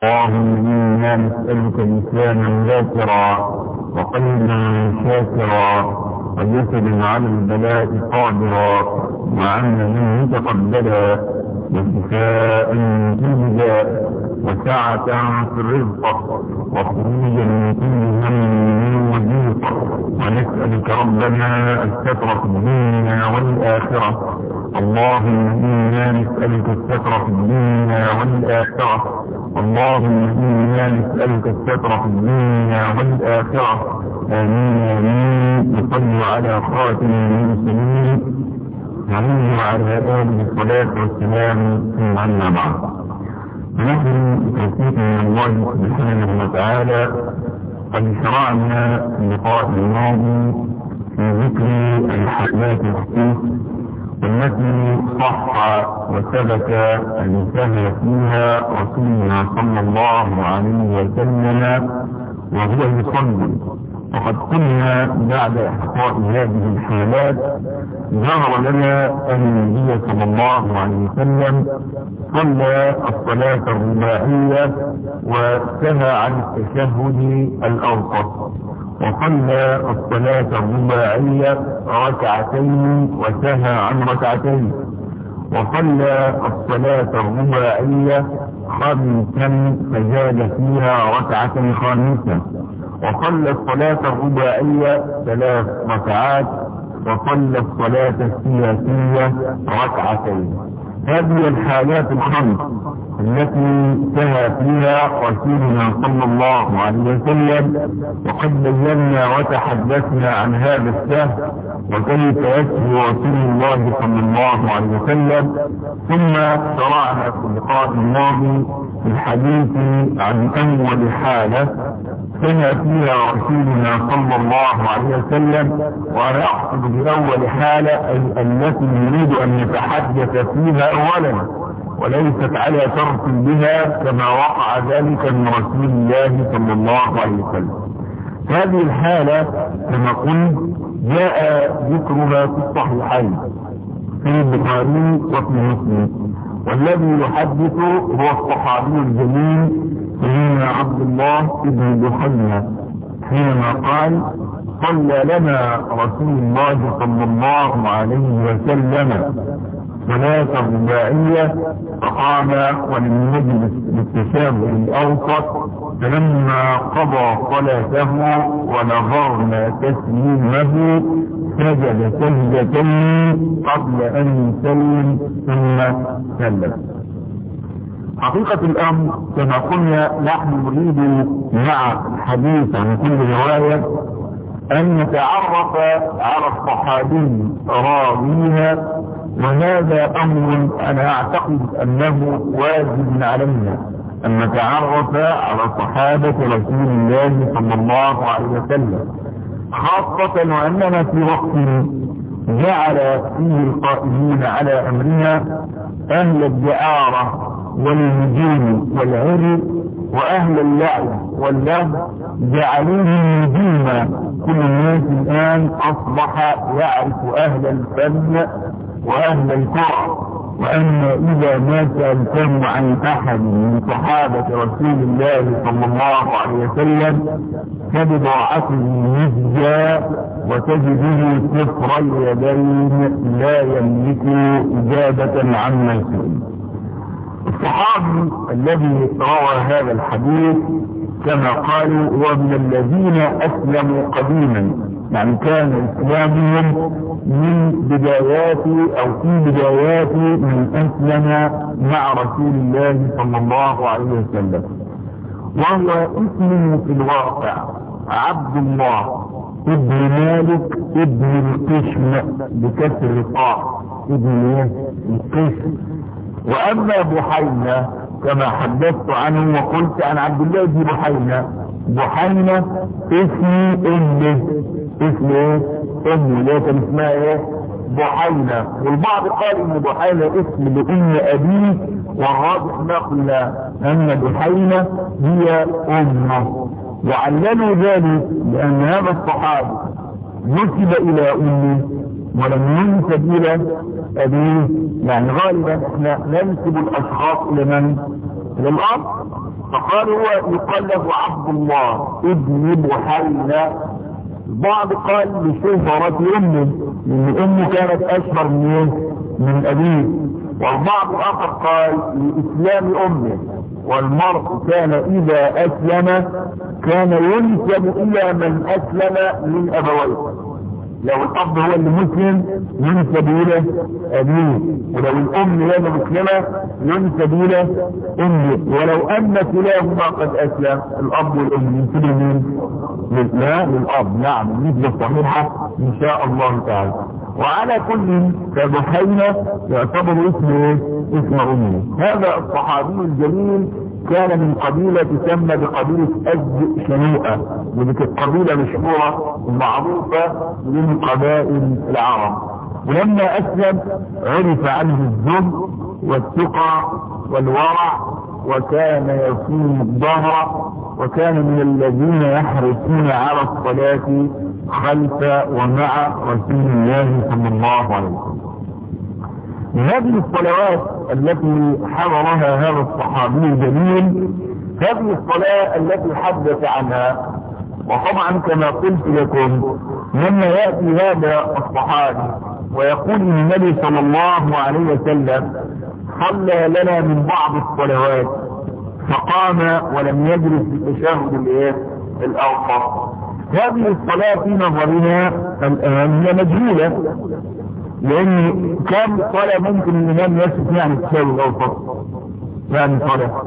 اللهم إنا نسألك لسانا ذاكرا وقلبا شاكرا وجسد على البلاء قادرا وعملا متقبلا وشفاء من كل داء وسعة في الرزق وخروجا من كل هم وضيق ونسألك ربنا الستر في الدنيا والآخرة اللهم إنا نسألك الستر في الدنيا والآخرة اللهم إنا نسألك الستر في الدنيا والآخرة آمين آمين نصلي على خاتم المرسلين عليه وعلى آله الصلاة والسلام ثم عنا بعد نحن بتوفيق من الله سبحانه وتعالى قد شرعنا في اللقاء الماضي في ذكر الحالات الحقوق والتي صح وثبت أن كان فيها رسولنا صلى الله عليه وسلم وهو يصلي وقد قلنا بعد إحقاء هذه الحالات ظهر لنا أن النبي صلى الله عليه وسلم صلى الصلاة الرباعية وسهى عن التشهد الأوسط وصلى الصلاة الرباعية ركعتين وسهى عن ركعتين وصلى الصلاة الرباعية خامسا فزاد فيها ركعة خامسة وصلى الصلاة الرباعية ثلاث ركعات وصلى الصلاة السياسية ركعتين هذه الحالات الخمس التي سهى فيها رسولنا صلى الله عليه وسلم وقد بينا وتحدثنا عن هذا السهو وكيف يسهو رسول الله صلى الله عليه وسلم ثم شرعنا في اللقاء الماضي في الحديث عن اول حاله سمع فيها رسولنا صلى الله عليه وسلم وانا اقصد باول حالة اي التي نريد ان نتحدث فيها اولا وليست على ترك بها كما وقع ذلك من رسول الله صلى الله عليه وسلم هذه الحالة كما قلت جاء ذكرها في الصحيحين في البخاري وفي مسلم والذي يحدث هو الصحابي الجليل سيدنا عبد الله بن بحينا حينما قال صلى لنا رسول الله صلى الله عليه وسلم صلاة رباعية فقام ولم يجلس بالتشابه الأوسط فلما قضى صلاته ونظرنا تسليمه سجد سجدتين قبل أن يسلم ثم سلم حقيقة الأمر كما قلنا نحن نريد مع الحديث عن كل رواية أن نتعرف على الصحابي راويها وهذا أمر أنا أعتقد أنه واجب علينا أن نتعرف على صحابة رسول الله صلى الله عليه وسلم خاصة وأننا في وقت جعل فيه القائمين على أمرنا أهل الدعارة والنجوم والعري وأهل اللعب واللهو جعلوهم نجوما كل الناس الآن أصبح يعرف أهل الفن وأهل الكرة وأما إذا ما سألته عن أحد من صحابة رسول الله صلى الله عليه وسلم فبضاعته نزجا وتجده كفر اليدين لا يملك إجابة عما سئل الصحابي الذي روى هذا الحديث كما قالوا هو من الذين أسلموا قديما يعني كان إسلامهم من بدايات أو في بدايات من أسلم مع رسول الله صلى الله عليه وسلم وهو اسمه في الواقع عبد الله ابن مالك ابن القشم بكسر الطاء ابن القشم واما بحينة كما حدثت عنه وقلت عن عبد الله بن بحينة بحينة اسم امه اسم ايه امه اللي كان اسمها ايه بحينة والبعض قال ان بحينة اسم لام ابيه والراجح نقل ان بحينة هي امه وعللوا ذلك لان هذا الصحابي نسب الى امه ولم ينسب الى ابيه يعني غالبا احنا ننسب الاشخاص الى من الى الاب فقال هو يقال له عبد الله ابن بحيرة بعض قال لشهرة امه لان امه كانت اشهر من من ابيه والبعض الاخر قال لاسلام امه والمرء كان اذا اسلم كان ينسب الى من اسلم من ابويه لو الاب هو اللي مسلم ينسب الى ابيه ولو الام هي مسلمه ينسب الى امه ولو ان كلاهما قد اسلم الاب والام ينسبوا مين؟ لا للاب نعم النسبه الصحيحه ان شاء الله تعالى وعلى كل كبحينة يعتبر اسمه اسم امه هذا الصحابي الجليل كان من قبيلة تسمى بقبيلة أز شنوءة ودي كانت قبيلة مشهورة ومعروفة من قبائل العرب ولما أسلم عرف عنه الذل والثقة والورع وكان يصوم الظهر وكان من الذين يحرصون على الصلاة خلف ومع رسول الله صلى الله عليه وسلم هذه الصلوات التي حضرها هذا الصحابي الجليل هذه الصلاة التي حدث عنها وطبعا كما قلت لكم لما يأتي هذا الصحابي ويقول النبي صلى الله عليه وسلم صلى لنا من بعض الصلوات فقام ولم يجلس في التشهد الايه الاوسط هذه الصلاة في نظرنا الان هي مجهولة لان كم صلاة ممكن الامام يسجد يعني التشهد الاوسط يعني صلاة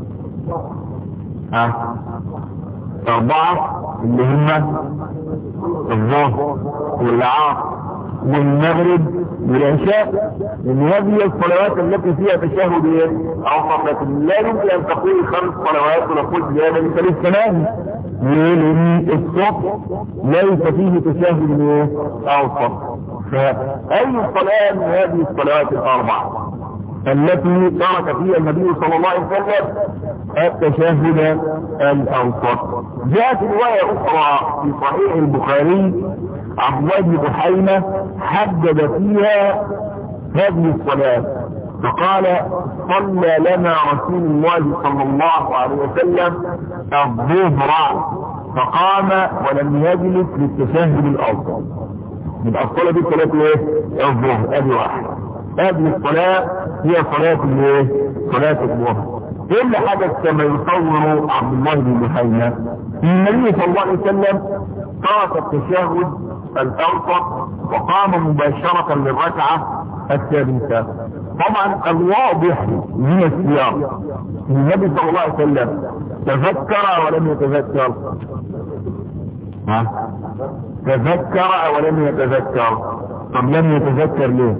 ها اربعة اللي هم الظهر والعصر والمغرب والعشاء لان هذه الصلوات التي فيها تشهد ايه اوسط لكن لا يمكن ان تقول خمس صلوات ونقول زياده لثلاث ثمان ليه لان الصبح ليس فيه تشهد ايه اوسط فاي صلاه من هذه الصلوات الاربعه التي ترك فيها النبي صلى الله عليه وسلم التشهد الاوسط جاءت روايه اخرى في صحيح البخاري عبد الله بن بحينة حدد فيها هذه الصلاة فقال صلى لنا رسول الله صلى الله عليه وسلم الظهر فقام ولم يجلس للتشهد الاوسط يبقى الصلاة دي صلاة ايه؟ الظهر ادي واحد هذه الصلاة هي صلاة الايه؟ صلاة الظهر ايه اللي حدث كما يصور عبد الله بن بحينة النبي صلى الله عليه وسلم ترك التشهد الاوسط وقام مباشرة للركعة الثالثة طبعا الواضح من السياق النبي صلى الله عليه وسلم تذكر ولم يتذكر ها تذكر ولم يتذكر طب لم يتذكر ليه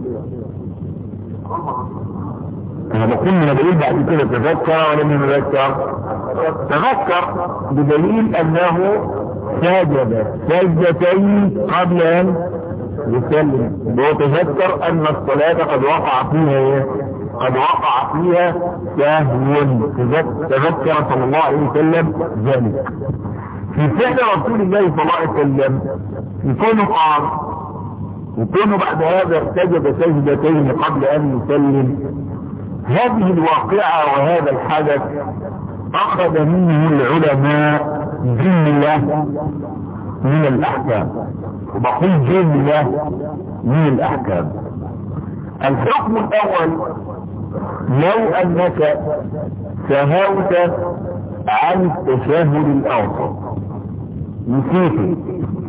انا بقول من دليل بعد كده تذكر ولم يتذكر تذكر بدليل انه سجد سجدتين قبل ان يسلم هو تذكر ان الصلاة قد وقع فيها ايه قد وقع فيها سهو تذكر صلى الله عليه وسلم ذلك في فعل رسول الله صلى الله عليه وسلم يكون قام وكونه بعد هذا سجد سجدتين قبل ان يسلم هذه الواقعة وهذا الحدث اخذ منه العلماء جملة من الاحكام وبقول جملة من الاحكام الحكم الاول لو انك سهوت عن التشهد الاوسط نسيت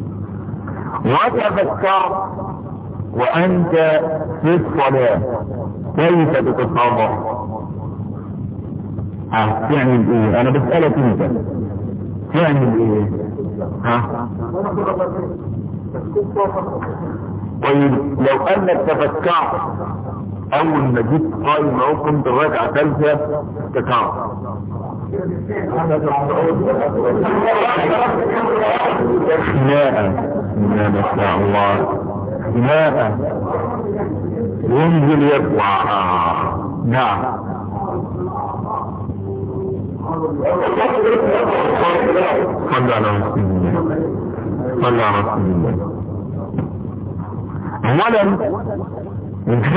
وتذكرت وانت في الصلاة كيف تتصرف ها تعمل ايه انا بسألك انت تعمل ايه ها طيب لو انك تفكرت اول ما جيت قائم اهو كنت الركعه ثالثه تكعب خناقه ما شاء الله خناقه ينزل يطلع نعم صلى على رسول الله صلى على رسول الله اولا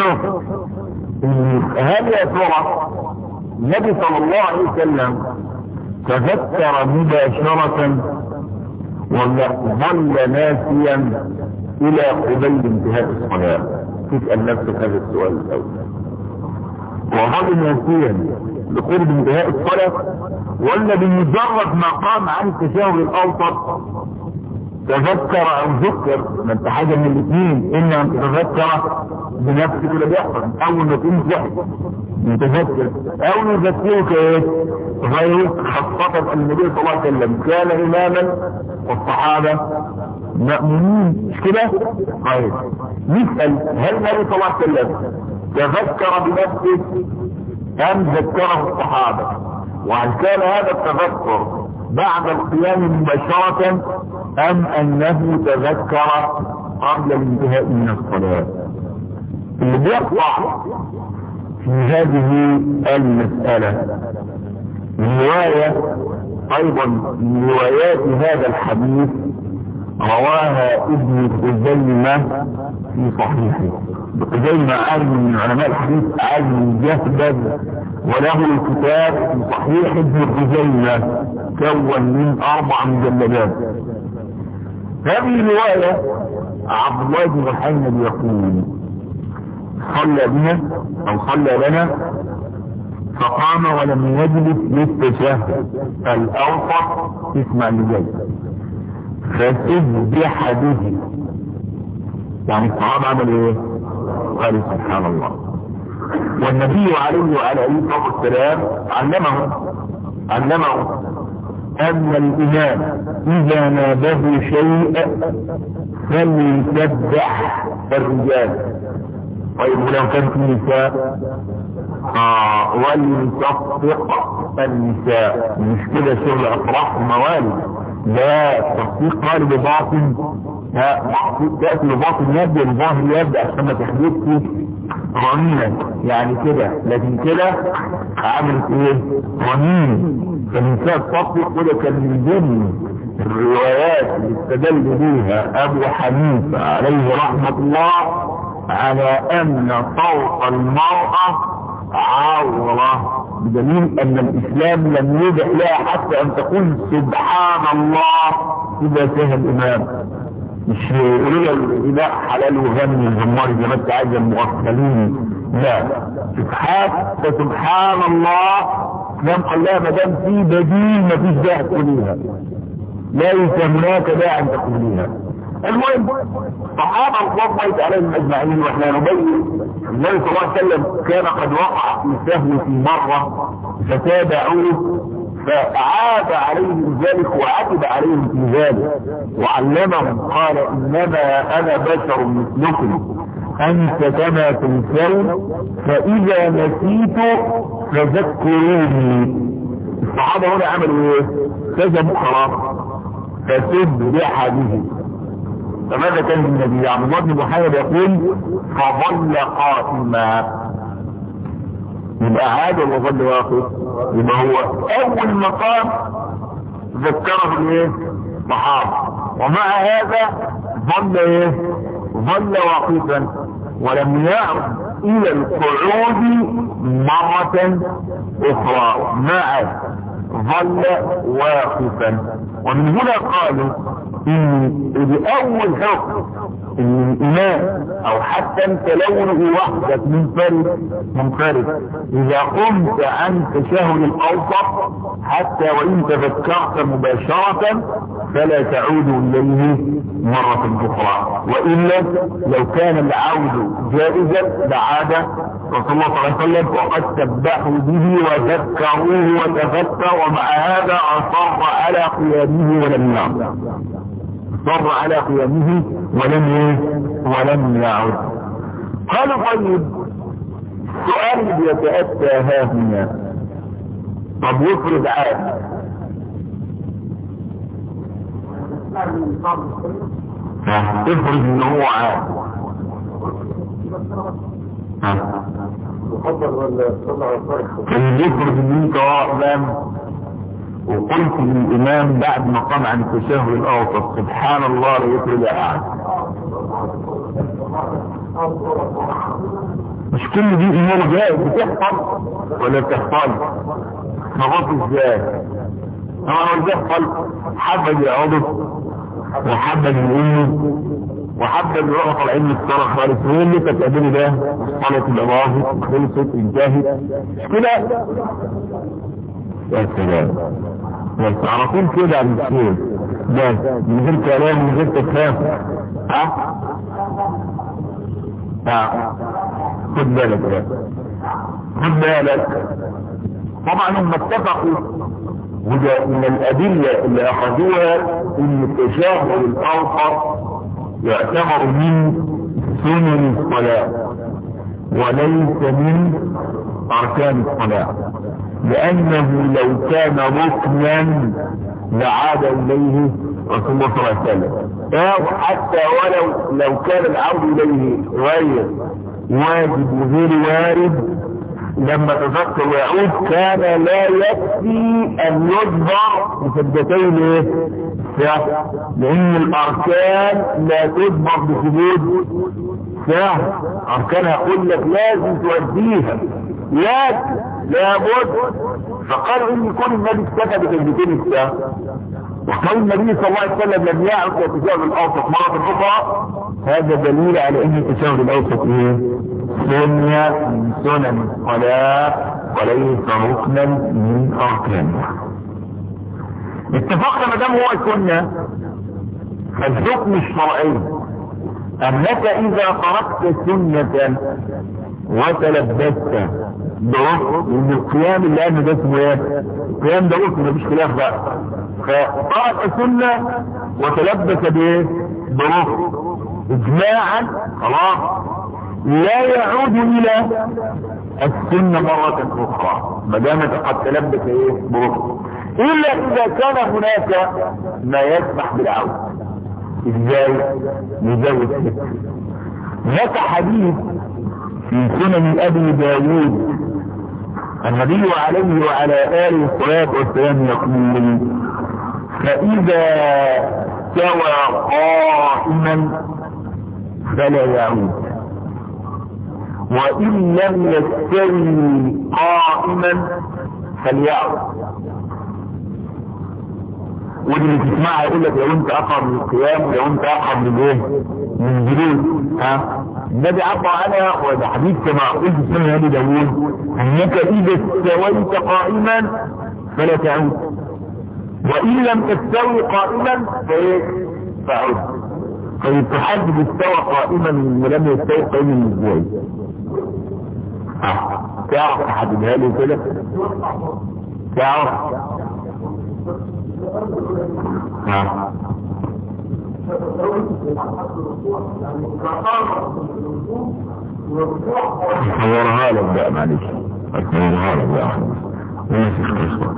نشوف هل يا ترى النبي صلى الله عليه وسلم تذكر مباشرة ولا ظل ناسيا الى قبيل انتهاء الصلاة تسأل نفسك هذا السؤال الاول وظل ناسيا لقرب انتهاء الصلاة ولا بمجرد ما قام عن التشاور الاوسط تذكر او ذكر ما انت حاجة من الاثنين اما ان تتذكر بنفسك ولا بيحصل اول ما تقوم تحت متذكر او يذكرك ايه غيرك خاصة النبي صلى الله عليه وسلم كان اماما والصحابة مأمونين مش كده طيب نسأل هل النبي صلى الله عليه وسلم تذكر بنفسه ام ذكره الصحابة وهل كان هذا التذكر بعد القيام مباشرة ام انه تذكر قبل الانتهاء من الصلاة اللي بيقطع في هذه المسألة رواية ايضا من روايات هذا الحديث رواها ابن خزيمة في صحيحه خزيمة عالم من علماء الحديث عالم جهبذ وله الكتاب في صحيح ابن خزيمة كون من اربع مجلدات هذه الرواية عبد الله بن محمد يقول صلى بنا او صلى لنا فقام ولم يجلس للتشهد الاوسط اسمع اللي جاي فسبح به يعني الصحابه عمل ايه قال سبحان الله والنبي عليه وعلى اله الصلاه والسلام علمه علمه ان الامام اذا نابه شيء فليسبح الرجال طيب ولو كانت النساء آه ولتصفق النساء مش كده شغل افراح وموالد لا تصفيق قالب باطن تأتي بباطن يبدأ الظاهر يبدأ عشان ما تحدثش رنينا يعني كده لكن كده عملت ايه رنين فالنساء تصفق وده كان من ضمن الروايات اللي استدل بيها ابو حنيفه عليه رحمه الله على ان صوت المرأة عورة بدليل ان الاسلام لم يبح لها حتى ان تقول سبحان الله اذا سهى الامام مش يقولوا الغناء حلال وغني الزمار زي ما انت عايز المغفلين لا سبحان فسبحان الله اسلام قال لها ما دام في بديل ما فيش داعي تقوليها ليس هناك داعي ان تقوليها المهم صحابة الله الله عليهم اجمعين واحنا نبين النبي صلى الله عليه وسلم كان قد وقع في سهو في مرة فتابعوه فعاد عليهم ذلك وعتب عليهم في ذلك وعلمهم قال انما انا بشر مثلكم انت كما تنسون فاذا نسيت فذكروني الصحابة هنا عملوا ايه كذبوا خلاص فسبح به فماذا كان النبي عبد الله بن محمد يقول فظل قائما يبقى عاد ولا ظل واقف يبقى هو اول مقام ذكره الايه صحابه ومع هذا ظل ايه ظل واقفا ولم يعد الى القعود مرة اخرى مع ظل واقفا ومن هنا قالوا ان بأول حكم ان الامام او حتى انت لونه وحدك منفرد منفرد اذا قمت عن تشهد الاوسط حتى وان تذكرت مباشرة فلا تعود اليه مرة اخرى والا لو كان العود جائزا لعاد رسول الله صلى الله عليه وسلم وقد سبحوا به وذكروه وتذكر ومع هذا اصر على قيامه ولم يعد اصر على قيامه ولم ولم يعد قالوا طيب سؤال بيتأتى ها هنا طب يفرض عاد افرض ان هو عاد كان يفرض ان انت واقفا وقلت للامام بعد ما قام عن التشهد الاوسط سبحان الله لا يفرض احد مش كل دي امور جائز بتحصل ولا بتحصل خلاص ازاي طبعا هو بيحصل حبة يقعدوا وحبة يقولوا وحبة يروحوا طالعين من الصلاة خالص وين اللي تتقابلوا ده صلاة الأباظ خلصت انتهت مش كده يا سلام بس على طول كده عن الشيء بس من غير كلام من غير تفاهم ها ها خد بالك بقى خد بالك طبعا هم اتفقوا وده من الأدلة اللي أخذوها إن التشهد الأوسط يعتبر من سنن الصلاة وليس من أركان الصلاة لأنه لو كان ركنا لعاد إليه رسول الله صلى الله عليه وسلم أو حتى ولو لو كان العود إليه غير واجب وغير وارد لما تذكر ويعود كان لا يكفي ان يجبر بسجدتين ايه لان الاركان لا تجبر بسجود سهل اركانها يقول لك لازم توديها لازم لابد فقالوا ان يكون النبي اكتفى بسجدتين السهل وكان النبي صلى الله عليه وسلم لم يعرف التشهد الاوسط مرة اخرى هذا دليل على ان التشهد الاوسط ايه سنة من سنن الصلاة وليس ركنا من اركانها اتفقنا ما دام هو سنة فالحكم الشرعي انك اذا تركت سنة وتلبست بركن ان القيام اللي قال ده اسمه ايه؟ القيام ده ركن مفيش خلاف بقى فترك سنة وتلبس بايه؟ بركن اجماعا خلاص لا يعود الى السنة مرة اخرى ما دامت قد تلبس ايه بركن الا اذا كان هناك ما يسمح بالعودة ازاي نزود ستة هناك حديث في سنن ابي داود النبي عليه وعلى اله الصلاة والسلام يقول فاذا سوى قائما فلا يعود وان لم يستوي قائما فليعود ودي اللي تسمعها يقول لك لو انت اقرب للقيام ولو انت اقرب للايه من جلوس ها النبي عبر عنها وده حديث كما قلت في سنة ابي داوود انك اذا استويت قائما فلا تعود وان لم تستوي قائما فايه فعود طيب تحدد استوى قائما ولم يستوي قائما من ازاي اه تعرف تحددها لي كده تعرف اه اصورها لك بقى معلش اصورها لك بقى ماشي قصة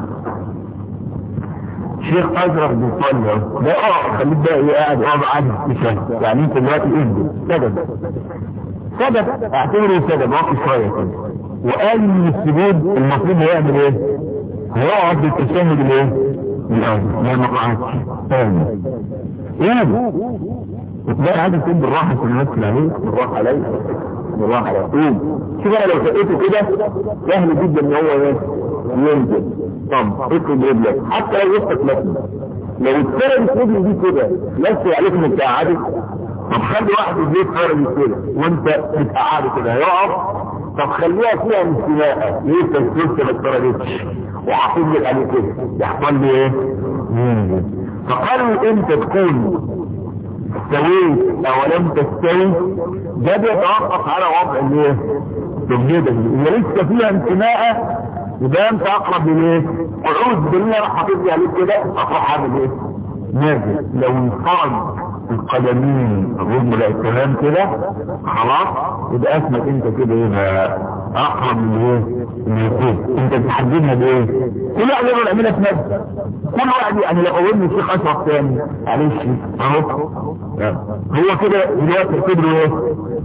شيخ ازرق بيصلي ده اه خليك بقى ايه قاعد اه قاعد مش يعني انت دلوقتي اهدى سبب سبب اعتبره سبب وقت شويه كده وقال من السجود المفروض هيعمل ايه؟ هيقعد بالتشهد الايه؟ الاول لا ما قعدش ثاني ايه وتلاقي عايز تقول بالراحه في المثل عليه بالراحه عليه بالراحه عليه قوم شوف انا لو سقيته كده سهل جدا ان هو ايه ينزل طب اكتب رجلك حتى لو وسط مثلا لو اتفرجت رجلي دي كده لسه عليك انك تقعدي طب خلي واحد يجيب فرج كده وانت بتقعده كده هيقف طب خليها فيها انتماء ليه تنسلت ما اتفرجتش وحافظ لك عليه كده يحصل لي ايه؟ ينزل فقالوا انت تكون استويت او لم تستوي ده بيتوقف على وضع الايه الجدل اللي لسه فيها انتماء يبقى انت اقرب للايه قعود بالله راح حافظ عليك كده اروح اعمل ايه نازل لو انفرد القدمين الرجل الكلام كده خلاص يبقى اسمك انت كده هنا اقرب من ايه من يكون انت بتحددها بايه كل واحد يقدر يعملها في نفسه كل واحد يعني لو قولنا الشيخ اشرف تاني معلش اهو هو كده دلوقتي كبره ايه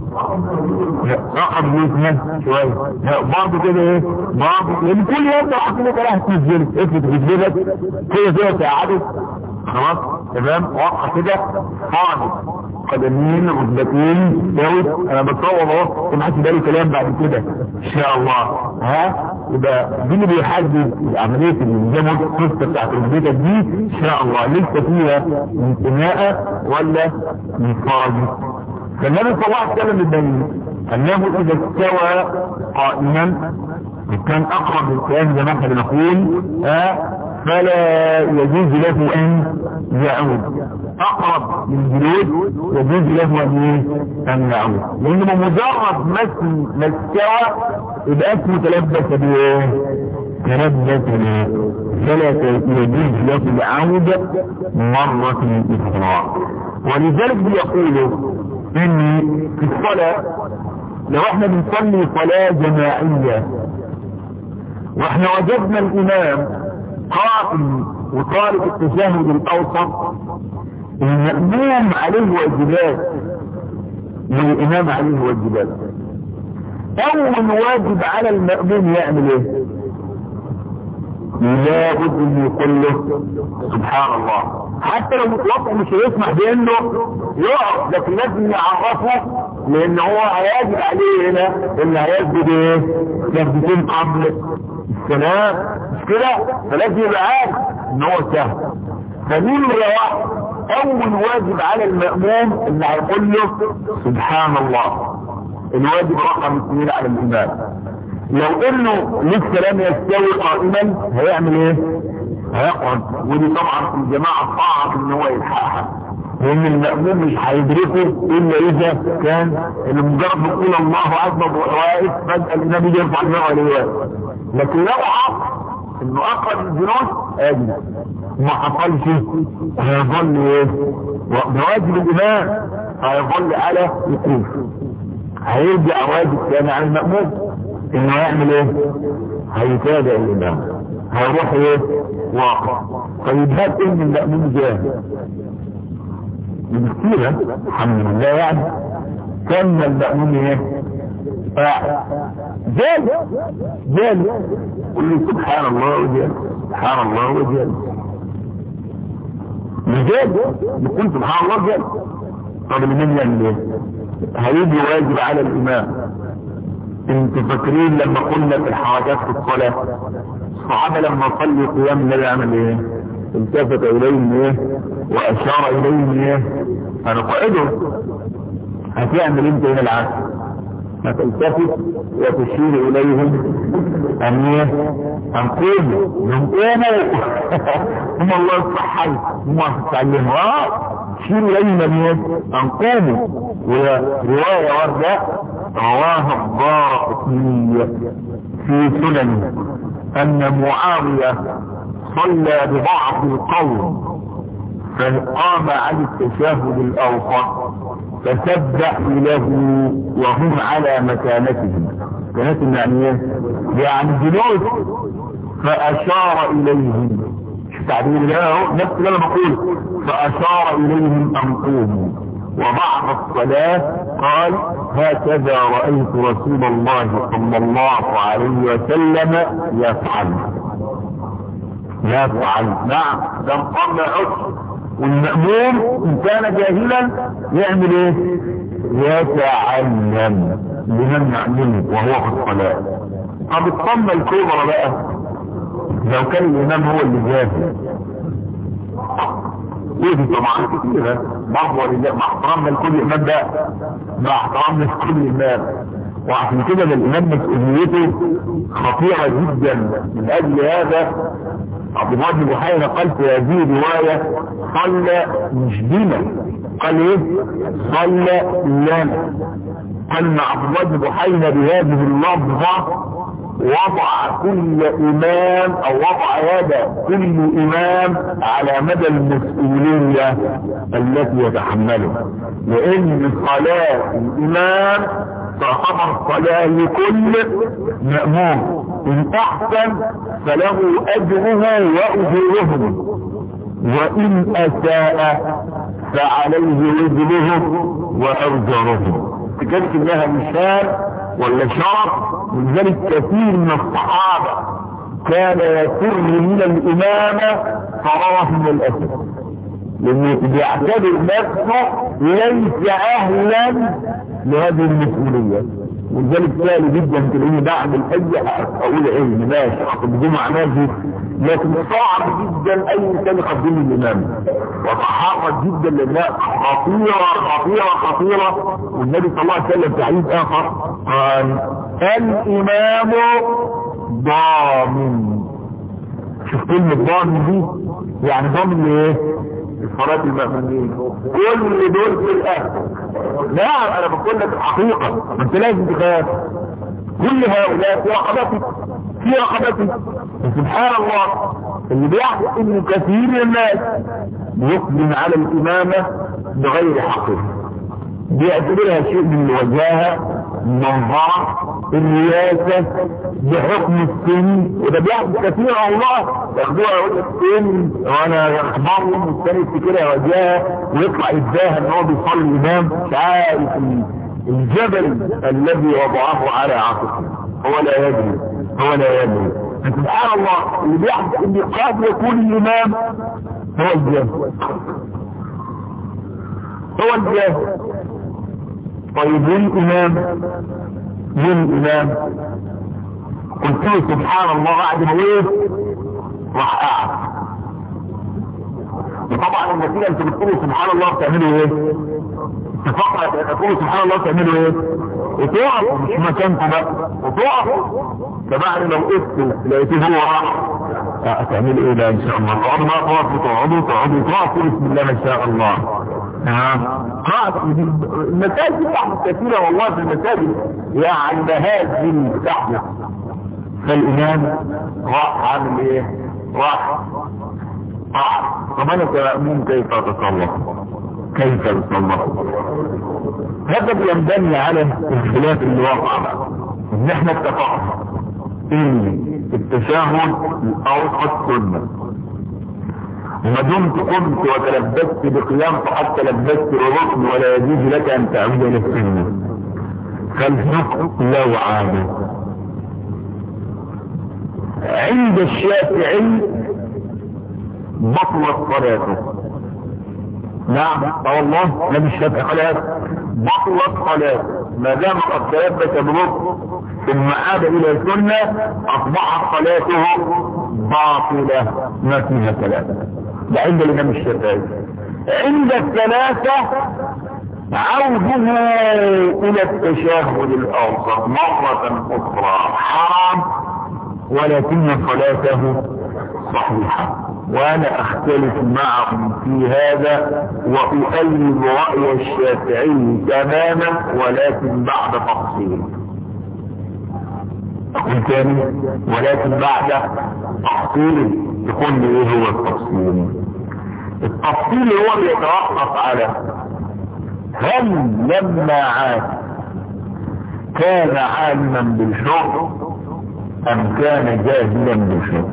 اقرب من يكون شويه برضه كده ايه برضه لان كل يوم راح كده راح تنزل افرض تنزلك كده كده تقعدت خلاص تمام وقع كده قاعد قدمين ركبتين داود انا بتصور اهو ما حدش بالي كلام بعد كده ان شاء الله ها يبقى دي اللي بيحدد عملية الانجام القصة بتاعت البيتة دي ان شاء الله لسه فيها انتماء ولا من فرج فالنبي صلى الله عليه وسلم يبين انه اذا استوى قائما وكان اقرب للقيام زي ما احنا بنقول ها فلا يجوز له ان يعود اقرب للجلود يجوز له ان ان يعود لانه بمجرد مس ما استوى يبقى اسمه تلبس بايه تلبس فلا يجوز له العودة مرة اخرى ولذلك بيقولوا ان في الصلاة لو احنا بنصلي صلاة جماعية واحنا وجدنا الامام قائم وطالب التشهد الاوسط المأموم عليه واجبات والامام عليه واجبات اول واجب على المأموم يعمل ايه لابد ان يقول له سبحان الله حتى لو متوقع مش هيسمح بانه يقف لكن لازم يعرفه لان هو هيجب عليه هنا ان هيسجد ايه سجدتين قبل السلام مش كده فلازم يبقى عارف ان هو سهل فمين واحد اول واجب على المأموم ان هيقول له سبحان الله الواجب رقم اثنين على الامام لو انه لسه لم يستوي قائما هيعمل ايه هيقعد ودي طبعا الجماعة صعب ان هو يلحقها لان المأموم مش هيدركه الا اذا كان اللي مجرد يقول الله اكبر واقف فجأة النبي يرفع دماغه عليه لكن لو عرف انه اقرب الجنود اجل ما حصلش هيظل ايه بواجب الامام هيظل على وقوف هيرجع واجب ثاني على المأموم انه يعمل ايه هيتابع الامام هيروح ايه واقع طيب هات ان المأمون جاهل بكتيرة الحمد لله يعني كان المأمون ايه قاعد جال جال قل لي سبحان الله وجال سبحان الله وجال جال يقول سبحان الله جال طب من يعمل ايه هيجي واجب على الامام انتوا فاكرين لما قلنا في الحركات في الصلاة الصحابة لما صلوا قيام النبي عمل ايه التفت اليهم ايه واشار اليهم ايه انا قائده هتعمل انت هنا العسل هتلتفت وتشير اليهم ان ايه ان قوموا من قوموا هم الله الصحي هم هتتعلموا اه شير اليهم ان ايه ان قوموا ورواية وردة رواها الدار قطنية في سنن ان معاوية صلى ببعض القوم فقام عن التشهد الاوسط فسبحوا له وهم على مكانتهم مكانتهم يعني ايه يعني جلوس فاشار اليهم شو تعبير ده نفس اللي انا بقول فاشار اليهم ان قوموا وبعد الصلاة قال هكذا رأيت رسول الله صلى الله عليه وسلم يفعل يفعل نعم ده مقام عسر والمأموم ان كان جاهلا يعمل ايه يتعلم لمن يعلمه وهو في الصلاة طب الطمة الكبرى بقى لو كان الامام هو اللي جاهل ودي طبعا كتيرة بعض ولله مع احترامنا لكل امام ده مع احترامنا لكل امام وعشان كده الامام مسؤوليته خطيرة جدا من اجل هذا عبد الله بن بحيرة قال في هذه الرواية صلى مش بنا قال ايه صلى لنا قال ان عبد الله بن بحيرة بهذه اللفظة وضع كل امام او وضع يد كل امام على مدى المسؤولية التي يتحملها لان صلاة الامام تعتبر صلاة لكل مأموم ان احسن فله اجره واجورهم وان اساء فعليه وزره واجرهم تجدت لها مثال ولا شرف ولذلك كثير من الصحابة كان يفر من الامامة فراره من الاسد لانه بيعتبر نفسه ليس اهلا لهذه المسؤولية ولذلك سهل جدا تلاقيني بعمل اي اقول علم ماشي اخد جمعة ماشي لكن صعب جدا اي انسان يقدم الامام وتحرك جدا لانها خطيرة خطيرة خطيرة والنبي صلى الله عليه وسلم في حديث اخر قال الامام ضامن شوف كلمة ضامن دي يعني ضامن لايه الصلاة المأمونين كل دول في الاهل لا انا بقول لك الحقيقة انت لازم تخاف كل هؤلاء في رقبتك في رقبتك سبحان الله اللي بيحدث ان كثير من الناس بيقدم على الامامة بغير حقه بيعتبرها شيء من الوجاهة المنظرة الرياسة بحكم السن وده بيحدث كثير الله ياخدوها يقول لك سن وانا اخبارهم والثاني يفتكرها وجاهة ويطلع يتباهى ان هو بيصلي امام مش عارف الجبل الذي وضعه على عاتقه هو لا يدري هو لا يدري سبحان الله اللي بيحدث ان قد يكون الامام هو الجاهل هو الجاهل طيب ليه الامام ليه الامام قلت له سبحان الله بعد ما وقف راح قاعد وطبعا النتيجه انت بتقولوا سبحان الله بتعملوا ايه؟ تفكر تقولوا سبحان الله بتعملوا ايه؟ وتقفوا مش مكانكم بقى وتقفوا فبعد ما وقفت لقيته هو راح هتعملوا ايه بقى ان شاء الله؟ تقعدوا بقى تقفوا تقعدوا تقعدوا تقفوا بسم الله ما شاء الله ها المساجد تحت كثيرة والله في المساجد يعني مهازل تحت فالإمام راح عامل ايه راح راح طب انا كمأمون كيف اتصرف كيف اتصرف هذا بينبني على الخلاف اللي وقع بقى ان احنا اتفقنا ان التشهد الاوسط سنه وما دمت قمت وتلبست بقيام فقد تلبست بركن ولا يجوز لك ان تعود الى السنه فالحكم لو عاد عند الشافعي بطلت صلاته نعم والله نبي الشافعي قال بطلت صلاته ما دام قد تلبس بركن ثم عاد الى السنه اصبحت صلاته باطله ما فيها ثلاثه ده عند الامام الشافعي عند الثلاثة عوده الى التشهد الاوسط مرة اخرى حرام ولكن صلاته صحيحة وانا اختلف معهم في هذا واؤيد رأي الشافعي تماما ولكن بعد تفصيل اقول تاني ولكن بعد تفصيل يكون ايه هو التفصيل التفصيل هو بيتوقف على هل لما عاد كان عالما بالشرع ام كان جاهلا بالشرع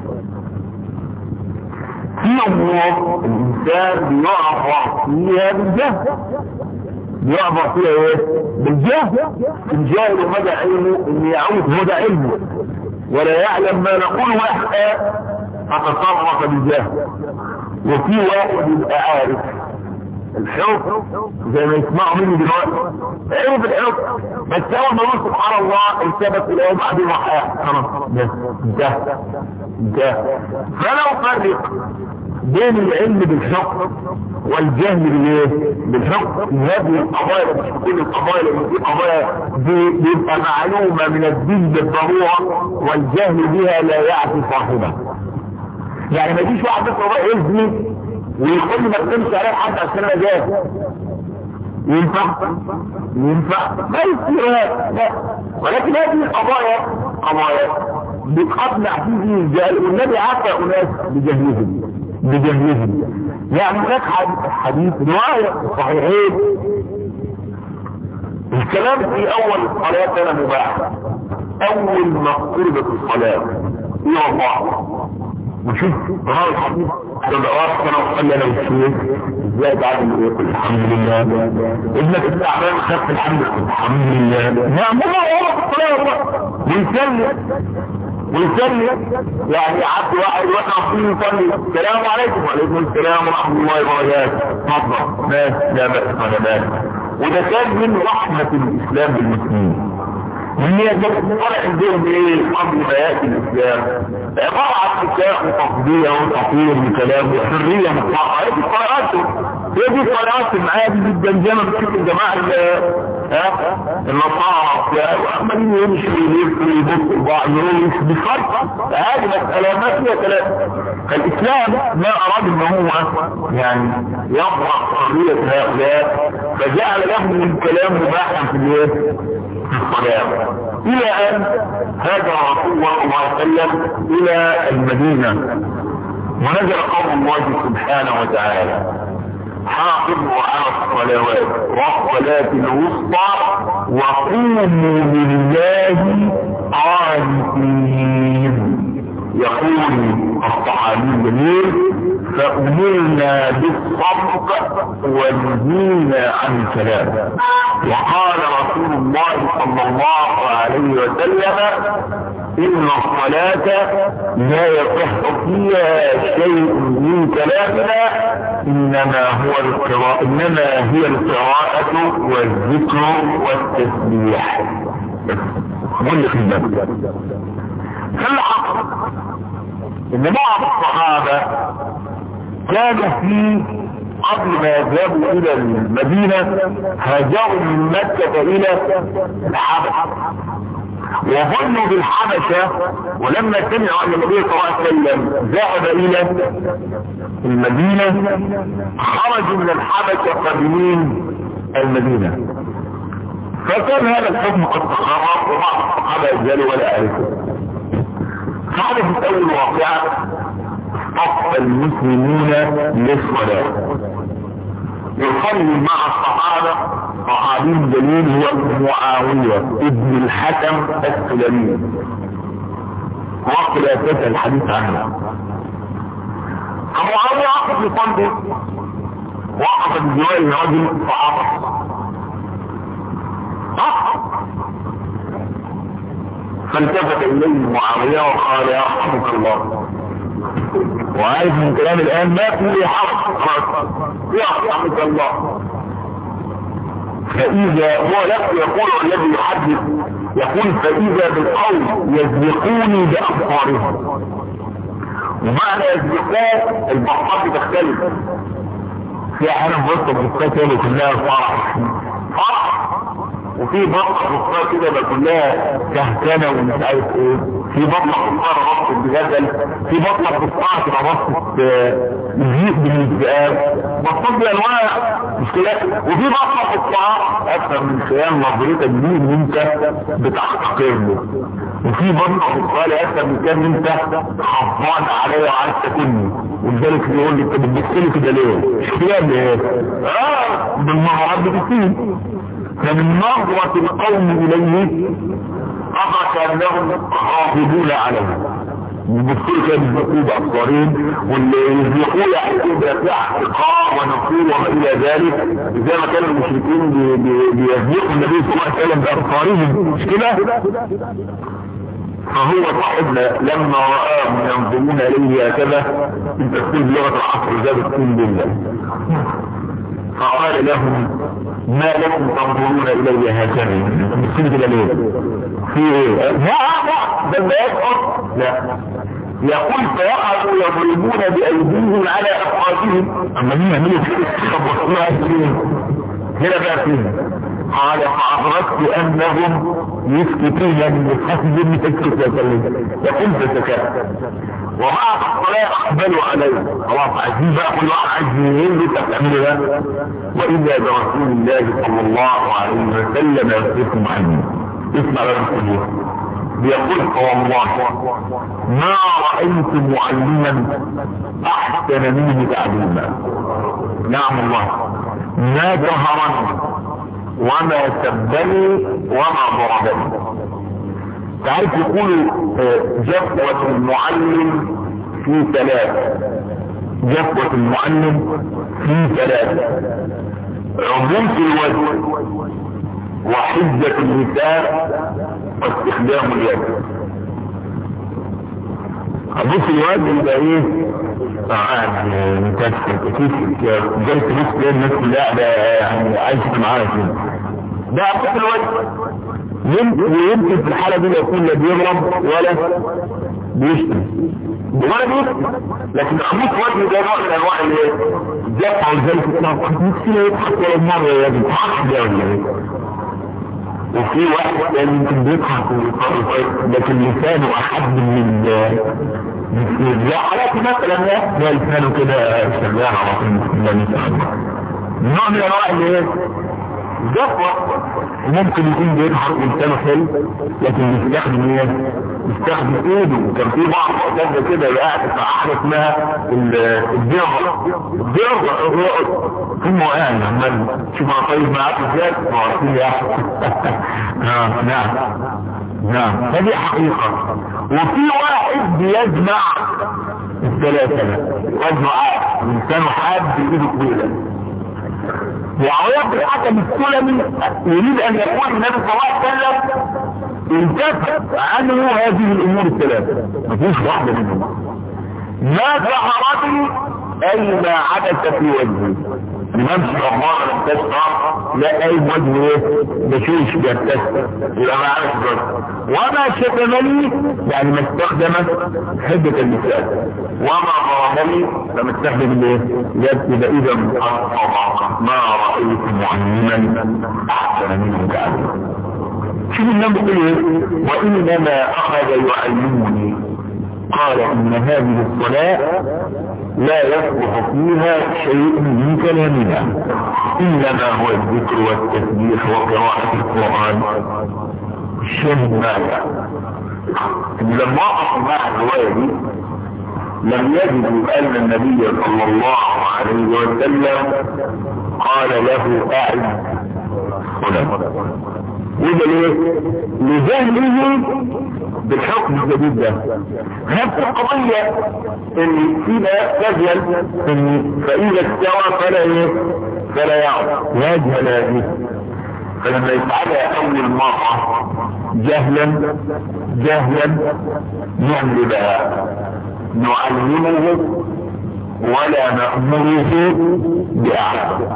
في امور الانسان بيعرف فيها بالجهل بيعبر فيها ايه بالجهل الجاهل مدى علمه ان يعود هدى علمه ولا يعلم ما نقول واحد فتصرف بالجهل وفي واحد يبقى عارف الحكم زي ما يسمعوا مني دلوقتي عرف الحكم بس اول ما يقول سبحان الله التبت الى يوم بعدين راح خلاص انتهى انتهى فلو فرق بين العلم بالحكم والجهل بالايه بالحكم في هذه القضايا مش في كل القضايا لان في قضايا بيبقى معلومه من الدين بالضروره والجهل بها لا يعفي صاحبها يعني ما يجيش واحد بس والله يزني ويقول لي ما تقومش عليه حد عشان انا جاهل ينفع ينفع ما يصير لا ولكن هذه القضايا قضايا بتقنع فيه الجهل والنبي عفى اناس بجهلهم بجهلهم يعني هناك حديث رواية صحيحين الكلام في اول الصلاة كان مباح اول ما قربت الصلاة هي الله وشوف هذا الحديث تدعوات كانوا قال لنا الشيخ ازاي بعد يقول الحمد لله ابنك التعبان خف الحمد لله الحمد لله نعم الله هو الصلاة ويسلم ويسلم يعني عبد واحد واحد فيه يصلي السلام عليكم وعليكم السلام ورحمة الله وبركاته تفضل ماشي لا بأس ولا بأس وده كان من رحمة الإسلام بالمسلمين وهي طلع عندهم ايه قبل ما ياتي الاسلام عباره عن نكاح وتفضيل وتطوير وكلام وحريه مطلقه هذه طريقتهم هي دي طريقتهم عادي جدا زي ما بتشوف الجماعه ها النصارى وعمالين يمشوا ويلفوا ويبصوا بعض يقولوا بفرق هذه مساله ما فيها كلام فالاسلام ما اراد ان هو يعني يطرح حريه هؤلاء فجعل لهم الكلام مباحا في الايه؟ في الصلاه الى ان هاجر رسول الله صلى الله عليه وسلم الى المدينه ونزل قول الله سبحانه وتعالى حافظوا على الصلوات والصلاة الوسطى وقوموا لله قانتين يقول الصحابي الجميل فأمرنا بالصدق ونهينا عن الكلام وقال رسول الله صلى الله عليه وسلم إن الصلاة لا يصح فيها شيء من كلامنا إنما هو القراءة إنما هي القراءة والذكر والتسبيح قل خدمة فالحق إن بعض الصحابة كانوا في قبل ما يذهبوا إلى المدينة هاجروا من مكة إلى الحبش وظنوا بالحبشة ولما سمعوا أن النبي صلى الله عليه وسلم ذهب إلى المدينة خرجوا من الحبشة قادمين المدينة فكان هذا الحكم قد تخرج وبعض الصحابة يزالوا ولا يعرفوا حدثت أول واقعة صف المسلمين للصلاة يصلي مع الصحابة صحابي جليل هو معاوية ابن الحكم السلمي وقت لا تسأل الحديث عنه فمعاوية وقف يصلي وقف بجواره رجل صحابة فالتفت اليه معاوية وقال يا رحمك الله وعارف من كلام الان ما في حق يا رحمك الله فإذا هو نفسه يقول الذي يحدث يقول فإذا بالقول يسبقوني بأبصارهم ومعنى يسبقون البصات تختلف في أحيانا بصة بصات اللي كلها فرح فرح وفي بطة بصات كده بقى كلها كهكنة ومش عارف ايه في بطة بصات بصة بجدل في بطة بصات كده بصة زيت بالذئاب بصات بأنواع مش كده وفي بطة بصات أكثر من خيال نظرتك دي ان انت بتحتقر له وفي بطة بصات أكثر من كان انت حفظان عليا وعايز تاكلني ولذلك بيقول لي انت بتبصلي كده ليه؟ مش كده ليه؟ اه بالمهارات بتسيب فمن نظرة القوم إليه أخذ أنهم غاضبون عليه يبصروا كده بالبقوا بأبصارين واللي يزيقوا يحكوا بأسلحة احتقار ونفور وما إلى ذلك زي ما كان المشركين بيزيقوا النبي صلى الله عليه وسلم بأبصارهم مش كده؟ فهو صاحبنا لما رآهم ينظرون إليه هكذا انت تقول بلغة العصر زاد تكون بالله فقال لهم ما لكم تنظرون الي هكذا مسكين كده ليه في ايه لا لا ده ما يسقط لا يقول فوقعوا يضربون بايديهم على افخاذهم اما مين يعملوا كده هنا بقى فين قال فأدركت أنهم يسكتون من حسب من تسكت يقول فسكت وبعد الصلاة أقبلوا عليه خلاص عايزين بقى كل واحد عايز يهين اللي انت بتعمله ده وإذا برسول الله صلى الله عليه وسلم يصدقكم عني اسمع رسول بيقول والله ما رأيت معلما أحسن منه تعليما نعم الله ما جهرني وما سبني وما ضربني تعرف يقول جفوة المعلم في ثلاث جفوة المعلم في ثلاث عبوس الوجه وحجة اللسان واستخدام اليد عبوس الوجه يبقى ايه يعني مكسر كيف جاي تبص الناس كلها يعني عايشة معانا كده ده عبوس الوجه ويمكن في الحالة دي لا يكون لا بيضرب ولا بيشتم ولا بيشتم لكن خميس وجه ده نوع من انواع الايه؟ الجفع والذلك بتاعه نفسي يضحك ولا مرة يا ابني حق ده ولا ايه؟ وفي واحد كان يمكن بيضحك لكن لسانه احد من لا حالات مثلا ده لسانه كده شغال على طول بسم الله ما شاء الله نوع من انواع الايه؟ جفوة ممكن يكون بيضحك لسانه حلو لكن بيستخدم ايه؟ بيستخدم ايده وكان في بعض اساتذه كده قاعد في حاجه اسمها الدرغه الدرغه الرؤس ثم قاعد عمال شوف انا طيب معاك ازاي؟ ما يا اه نعم نعم هذه حقيقة وفي واحد بيجمع الثلاثة وجهه عاد لسانه حاد بإيده طويلة وعوض الحكم السلمي يريد ان يقول النبي صلى الله عليه وسلم انتفت عنه هذه الامور الثلاثة مفيش واحدة منهم ما ظهرت اي ما عدت في وجهه نمشي الله لم تشعر لا اي وجه ايه بشوش يبتسم يبقى ما عارف ذلك وما شتمني يعني ما استخدم حدة اللسان وما ضربني لما استخدم الايه يد يبقى اذا ما رأيت معلما احسن منه كعبه شوف النبي يقول ايه وانما اخذ يعلمني قال ان هذه الصلاة لا يصلح فيها شيء من كلامنا انما هو الذكر والتسبيح وقراءة القرآن الشاهد ماذا لما وقف مع الرواية دي لم يجدوا ان النبي صلى الله عليه وسلم قال له اعد صلاة وده ليه؟ لجهله بالحكم الجديد ده نفس القضية ان فينا تجهل ان فاذا استوى فلا ايه فلا يعود يجهل هذه فلما يفعلها اول مرة جهلا جهلا نعمل بقى نعلمه ولا نأمره بأعلى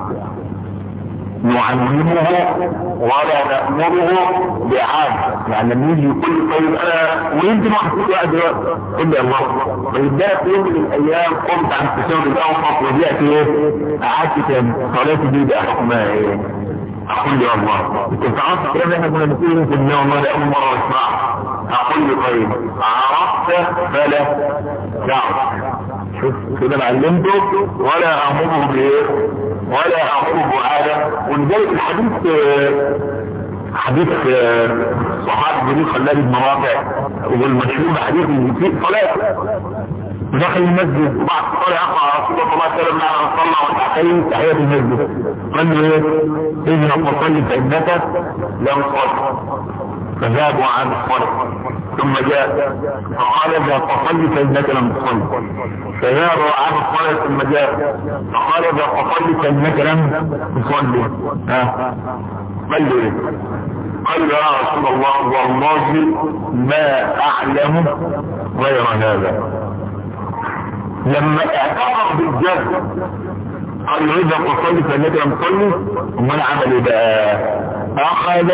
نعلمه ولا نأمره بعاد يعني لما يجي يقول طيب انا وانت ما حسيت واحد دلوقتي قل لي الله طيب ده في يوم من الايام قمت عن التشهد الاوسط ورجعت ايه قعدت تاني صلاتي دي بقى حكمها ايه اقول يا الله كنت عارف الكلام اللي احنا كنا بنقوله في النوم والله لاول مره اسمعه اقول له طيب عرفت فلا تعرف شوف كده انا علمته ولا امره بايه ولا امره بعاده ولذلك الحديث حديث صحابي جليل خلال بن رافع والمشهور حديث في صلاه دخل المسجد وبعد الصلاة يقع رسول الله صلى الله عليه وسلم على صلى ركعتين تحية المسجد قال له ايه؟ اذهب وصلي فانك لم تصل فذهبوا عن الصلاة ثم جاء فقال اذهب فصلي فانك لم تصلي فذهبوا عن الصلاة ثم جاء فقال اذهب فصلي فانك لم تصلي ها قال له ايه؟ قال له يا رسول الله والله ما اعلم غير هذا لما اعتبر بالجد قال له اذا تصلي فانك لم تصلي امال عمل ايه بقى اخذ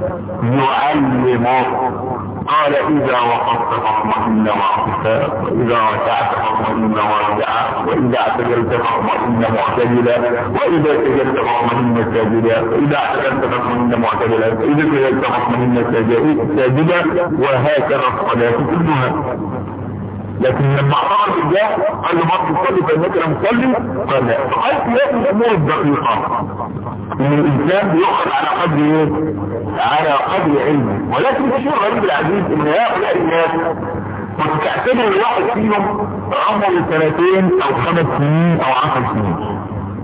يعلمه قال اذا وقفت فاطمئن واعتفاء واذا ركعت فاطمئن وارجعا واذا اعتدلت فاطمئن معتدلا واذا سجدت فاطمئن ساجدا واذا اعتدلت فاطمئن معتدلا واذا سجدت فاطمئن ساجدا وهكذا الصلاه كلها لكن لما اعتبر بالله قال له ما تصلي فانك لم تصلي قال لا قال في الامور الدقيقه ان الانسان بيؤخذ على قدر ايه على قدر علمه ولكن الشيء الغريب العزيز ان هؤلاء الناس وتعتبر الواحد فيهم عمره سنتين او خمس سنين او عشر سنين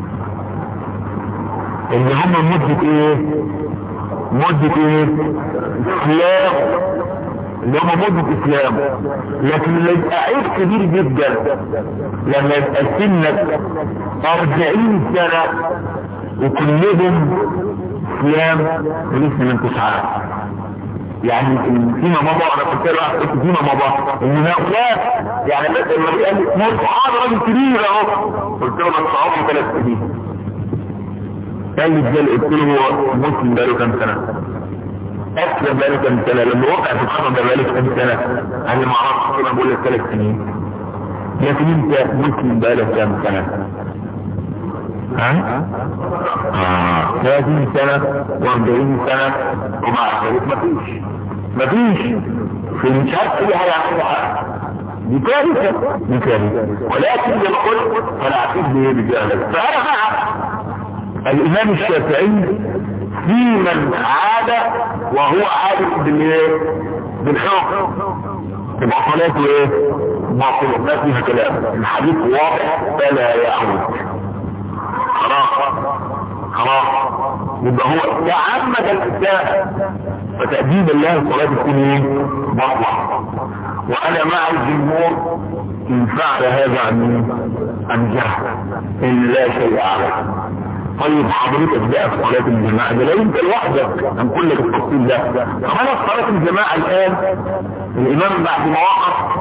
اللي هم مدة ايه مدة ايه اسلام اللي هم مدة اسلام لكن اللي يبقى عيب كبير جدا لما يبقى سنك اربعين سنة وكلهم اسلام ولسه ما انتش عارف يعني فيما مضى انا كنت قلت فيما مضى ان هؤلاء يعني مثلا لما قال لي موت هذا راجل كبير اهو قلت له بس عمره ثلاث سنين قال لي ازاي قلت له هو مسلم بقاله كام سنه اسلم بقالي كام سنه لما وقع في الخطر ده بقالي كام سنه انا ما اعرفش انا بقول لك ثلاث سنين لكن انت مسلم بقالك كام سنه ها؟ اه 30 سنة و40 سنة ومع ذلك مفيش مفيش في مش عارف اي حاجة عنها دي كارثة دي كارثة ولكن للقل فلا اعتقد به بجهلة فانا مع الامام الشافعي في من عاد وهو عاد بالايه بالحكم تبقى صلاته ايه باطلة ما فيها كلام الحديث واضح فلا يعود خلاص خلاص يبقى هو تعمد الاساءة فتأديب الله الصلاة تكون ايه بطلع وانا مع الجمهور ان فعل هذا عن عن جهل ان لا شيء عليه طيب حضرتك بقى في صلاة الجماعة ده لو انت لوحدك هنقول لك التفصيل ده خلاص صلاة الجماعة الان الامام بعد ما وقف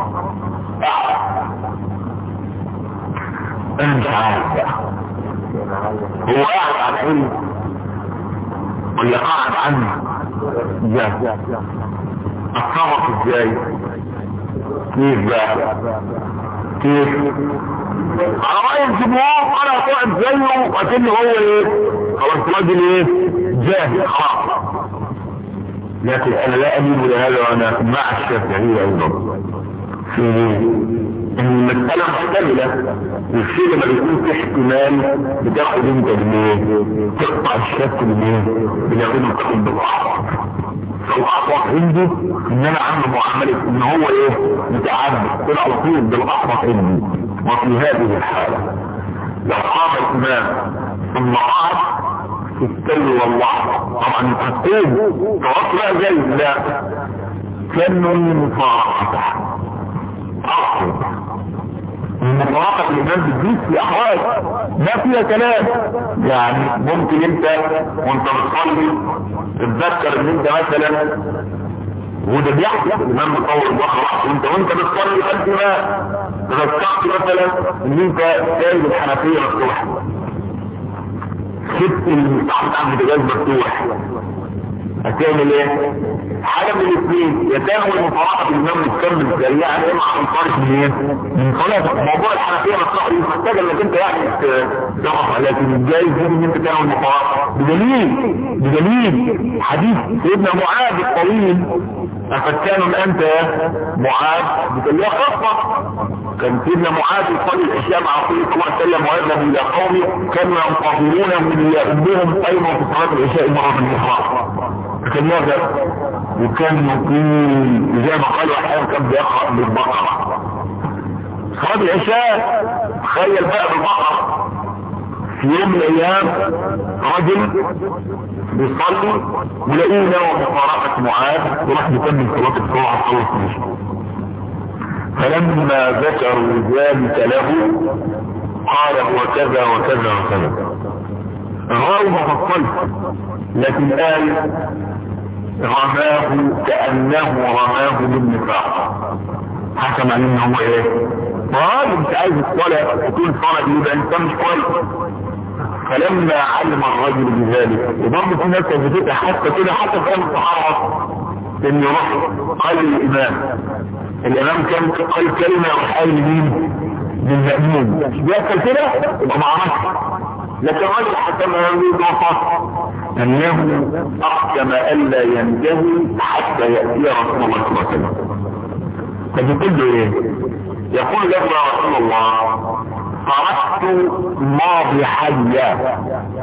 انا مش عارف بقى هو قاعد عن علم ولا قاعد عن جهل اتصرف ازاي كيف بقى كيف على رأي الجمهور انا قاعد زيه وكأنه هو ايه خلاص راجل ايه جاهل خلاص لكن انا لا اميل لهذا وانا مع الشافعية ايضا في ان المسألة محتملة والشيء لما بيكون في احتمال بتاخد انت بالايه تقطع الشك بالايه بنعمله تاخد بالاحوط فالاحوط عندي ان انا عامل معاملة ان هو ايه متعمد كل على طول بالاحوط عندي وفي هذه الحالة لو قام الامام ثم قعد في التل والله طبعا هتقوم توصل بقى زي لا كانوا مفارقة اصل المفارقة الإمام بتزيد في أحوال ما فيها كلام يعني ممكن أنت وأنت بتصلي تتذكر إن أنت مثلا وده بيحصل الإمام مطور البقرة وأنت وأنت بتصلي أنت ما تذكرت مثلا إن أنت سايب الحنفية مفتوحة سبت المفتاح بتاع البوتاجاز مفتوح هتعمل ايه حاجة من الاثنين يتناول المفارقة الامام متكمل سريعا اما عن طريق من ايه من صلاة موضوع الحنفية مصلحة دي محتاجة انك انت يعني تقف لكن الجايز دي ان انت تناول المفارقة بدليل بدليل حديث سيدنا معاذ الطويل أفتان أنت يا معاذ بتقول يا خطة كان سيدنا معاذ يصلي العشاء مع رسول الله صلى الله عليه وسلم ويذهب إلى قومه كانوا ينتظرونه من يأمهم أيضا في صلاة العشاء مرة من الإحرام فكان يذهب وكان يقول زي ما قالوا أحيانا كان بيقرأ بالبقرة صلاة العشاء تخيل بقى بالبقرة في يوم من الأيام رجل بيصلي ولقينا ومفارقة معاذ وراح يكمل صلاة الصلاة خلص مشروع فلما ذكروا ذلك له قال هو كذا وكذا وكذا الراوي ما فصلش لكن قال رماه كأنه رماه بالنفاق حكم عليه ان هو ايه قال انت عايز الصلاة تكون صلاة يبقى انت مش كويس فلما علم الرجل بذلك وضم في ناس بتبقى حتى كده حتى كان الصحابة ان يروح قال الامام الامام كان قال كلمة وحال مين للمأمون بيحصل كده يبقى ما عرفش لكن الراجل حتى ما يريد وصف انه اقسم الا ينتهي حتى يأتي رسول الله صلى الله عليه وسلم فبيقول له ايه يقول له يا رسول الله تركت ماضي حيا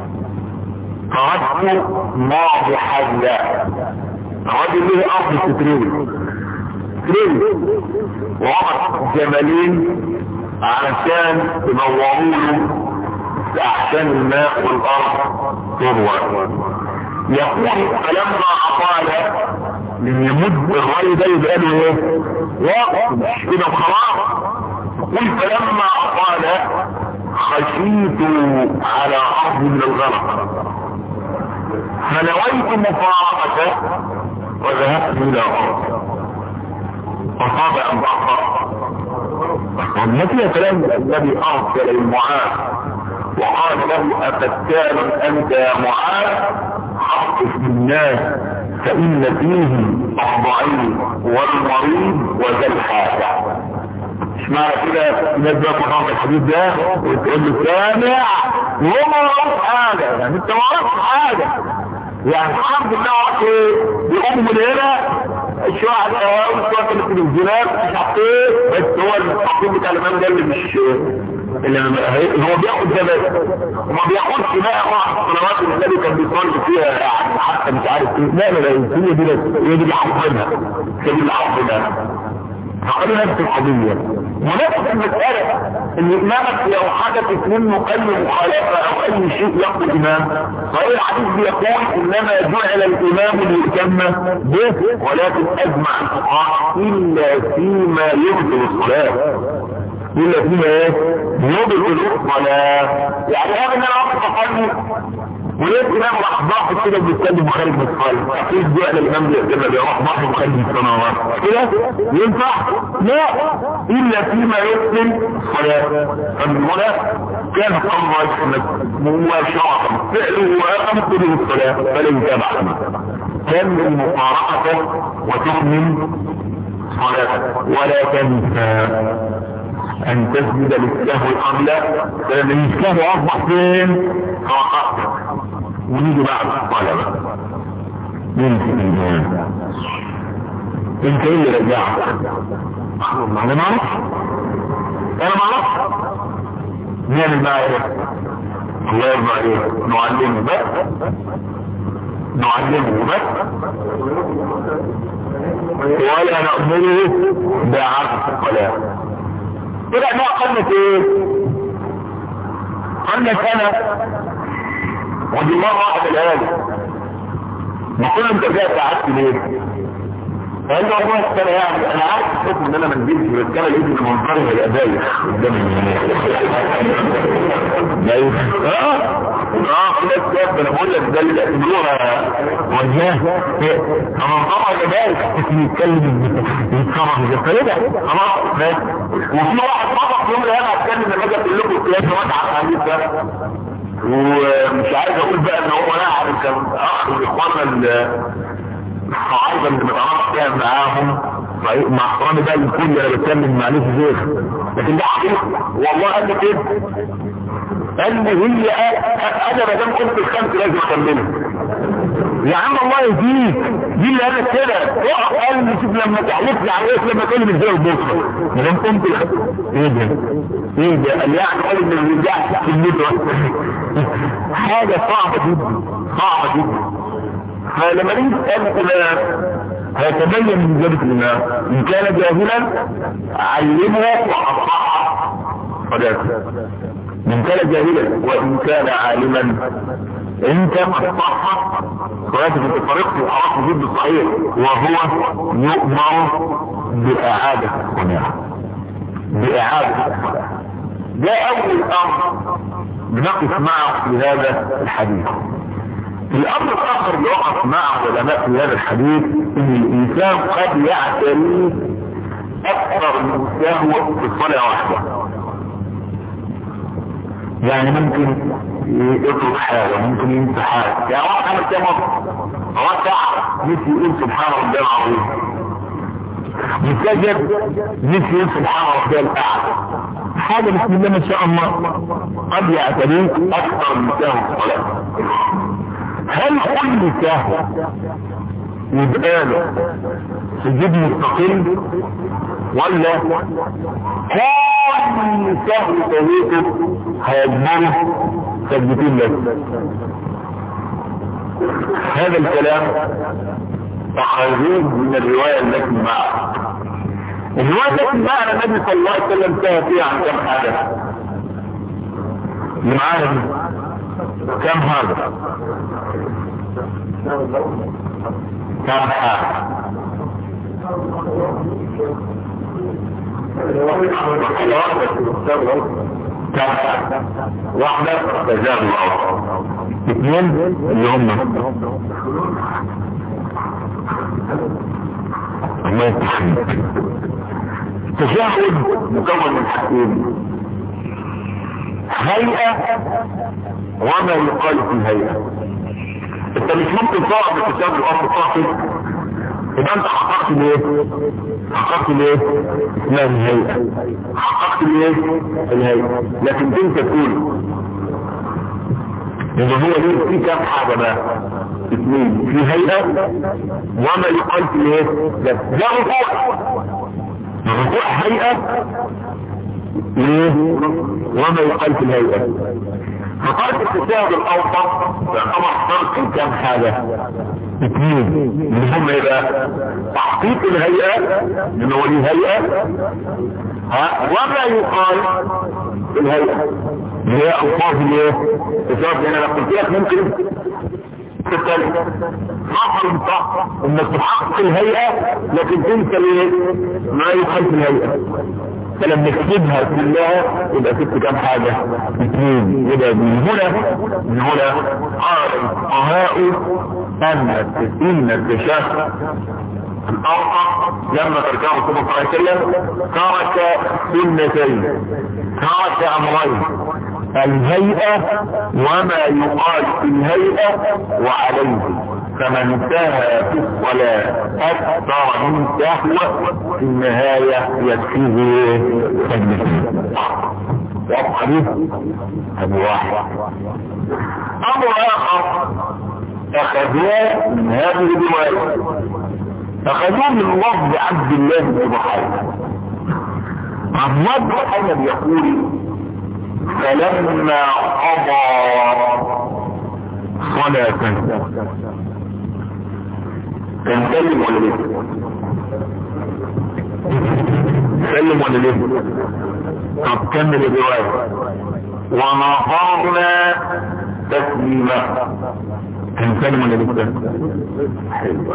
تركت ماضي حيا الراجل له ارض سترين سترين وقت جمالين علشان ينوروا له احسان الماء والارض تروى يقول فلما اطال من يمد الرأي ده يبقى له ايه وقت مش كده خلاص يقول فلما اطال خشيت على ارض من الغرق فنويت مفارقته وذهبت الى ارض فصاب ان بقر وما فيها كلام الذي ارسل المعاذ وقال له أفتان أنت يا معاذ حقق بالناس فإن فيه الضعيف والمريض وذا الحاجة اسمعنا كده الناس بقى تفهم الحديث ده وتقول له سامع وهو ما وراش حاجة يعني انت ما وراش حاجة يعني الحمد لله وراك ايه بيقوم من هنا الشواحد والشواحد اللي في الزناد مش عارف ايه بس هو التقييم بتاع الامام ده اللي مش اللي هو بياخد ده بس وما بياخدش بقى مع الصلوات اللي النبي كان بيصلي فيها يعني حتى مش عارف ايه لا لا لا هي دي بس هي دي اللي حافظها هي دي اللي حافظها فقالوا نفس القضية ونفس المسألة ان امامك لو حدثت منه اي مخالفة او اي شيء يقضي الامام فهو الحديث بيقول انما جعل الامام ليتم به ولكن اجمع الفقهاء الا فيما يبطل الصلاة الا فيما ايه يبطل الصلاة يعني هذا ان انا اقف اصلي وليه الامام راح ضاحك كده بيتكلم خارج من الصلاه اكيد جاء الامام لما بيروح ضاحك خارج من السماوات كده ينفع لا الا فيما يبطل الصلاه فالهنا كان قام مباشره فعله وامثله الصلاه فلا يتابع كان المفارقه وتؤمن صلاتك ولا تنسى ان تسجد للسهو قبل فلما السهو اصبح فين فوقعت ونيجي بعد الطلبة يمسك الجهاز انت ايه اللي رجعك انا ما اعرفش انا ما اعرفش نعمل بقى ايه الله يرضى عليك نعلمه بس نعلمه بس ولا نأمره بعكس الصلاة كده ما قلت ايه قلت انا ودي مرة واحدة الآن ما كل انت جاي ساعدت ليه فقال له والله السنة يعني انا عارف الحكم ان انا ما نزلتش بس كان لقيت ان منظري هيبقى بايخ قدام بايخ اه اه خلاص كده انا بقول لك ده اللي بيعتبروها وجاه انا طبعا ده بايخ يتكلم يتصرف كده خلاص وفي واحد طبق يوم اللي انا هتكلم لما اجي اقول لكم القياس واتعب على الحديث ده ومش عايز اقول بقى ان هو لاعب كان اخ من اخواننا الصعايده اللي بتعرف فيها معاهم مع احترامي بقى للكل انا بتكلم معلش زيخ لكن ده حقيقه والله قال لي كده قال لي هي انا ما دام قلت الخمس لازم اكملها يا عم الله يهديك دي اللي قالت كده اقف قال لي شوف لما تحلف لي على ايه لما تقول لي ازاي البصره ما دام قمت ايه ده ايه ده قال يعني قال ان الرجاع في كلمته حاجه صعبه جدا صعبه جدا فلما نيجي نسال الامام هيتبين من ذلك الامام ان كان جاهلا علمه وحصحه صداقه من كان جاهلا وان كان عالما انت قد صح صلاتك انت طريقتي وعرفت جد صحيح وهو يؤمر باعادة الصلاة باعادة الصلاة ده اول امر بنقف معه في هذا الحديث الامر الاخر اللي وقف مع علماء في هذا الحديث ان الانسان قد يعتري اكثر من سهو في الصلاة واحدة يعني ممكن يترك حاجة ممكن ينسى حاجة يعني واحد عمل كده مرة ركع نسي يقول سبحان ربي العظيم مسجد نسي يقول سبحان ربي الاعلى حاجة بسم الله ما شاء الله قد يعتريك اكثر من سهو الصلاة هل كل سهو يبقى له سجود مستقل ولا كل سهو سويته هيجبره سجدتين بس هذا الكلام أخذوه من الرواية التي معه الرواية التي معنا النبي صلى الله عليه وسلم انتهى فيها عن كم حاجة اللي معانا كم هذا كم حاجة واحدة تجارب الأرض اثنين اللي هم الله يتحمل التشهد مكون من حاجتين هيئة وما يقال في الهيئة انت مش ممكن تقعد بتساوي الامر قاصد يبقى انت حققت ليه حققت ليه اسمها الهيئة حققت ليه الهيئة لكن انت تقول يبقى هو ليه في كام حاجة بقى اثنين في هيئة وما يقال في ايه ده ده ركوع ركوع هيئة ليه وما يقال في الهيئة فقالت التشاهد الاوسط يعتبر فرق كام حاجة اثنين اللي هم ايه بقى تحقيق الهيئة من هو ليه هيئة ها وما يقال في الهيئة اللي هي الفاظ الايه الفاظ لان انا قلت لك ممكن تتكلم حصل صح انك تحقق الهيئة لكن تنسى ايه ما يقال في الهيئة فلما نكتبها كلها يبقى ست كام حاجة اثنين يبقى من هنا من هنا قال الفقهاء ان ان التشهد الأرقى لما تركه صلى الله عليه وسلم ترك سنتين ترك أمرين الهيئة وما يقال في الهيئة وعليه فمن انتهى في الصلاة أكثر من سهوة في النهاية يكفيه سجدتين واضح دي ابو واحد امر اخر اخذوه من هذه الرواية اخذوه من لفظ عبد الله بن بحيرة عبد الله بن بحيرة بيقول فلما قضى صلاة كان سلم ولا ليه سلم ولا ليه طب كمل الرواية ونظرنا تسليما كان سلم ولا لسه حلو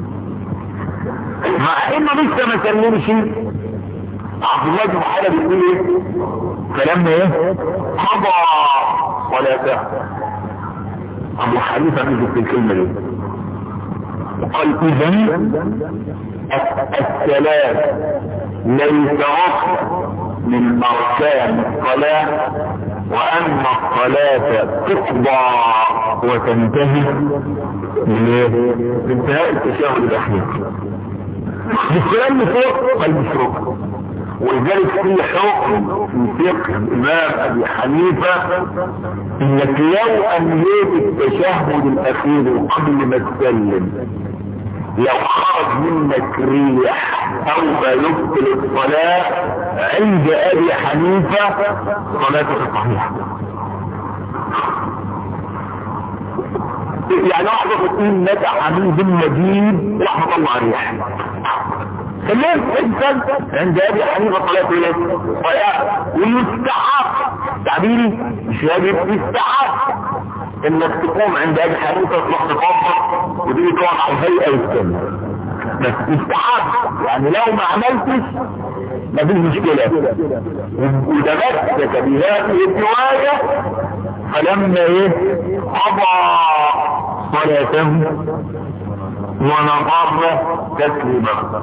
مع انه لسه ما سلمش عبد الله بن محمد بيقول ايه كلامنا ايه قضى صلاته ابو حنيفه نزل في الكلمه دي وقال اذا السلام ليس ركن من اركان الصلاه وان الصلاه تقضى وتنتهي بانتهاء التشهد الاخير الكلام فوق قال مش ركن ولذلك في حكم في فقه الامام ابي حنيفه انك لو انهيت التشهد الاخير قبل ما تسلم لو خرج منك ريح او ما يبطل الصلاه عند ابي حنيفه صلاتك صحيحه يعني واحد يقول متى حميد المجيد راح مطلع ريح تمام انسان عند ابي حنيفه صلاه ايه صلاه ويستحق تعبيري مش واجب يستحق انك تقوم عند ابي حنيفه تروح تفضل وتيجي تقعد على الهيئه وتكمل بس يستحق يعني لو ما عملتش ما فيش مشكله وتمسك بهذه الروايه فلما ايه قضى صلاته ونظر تسليما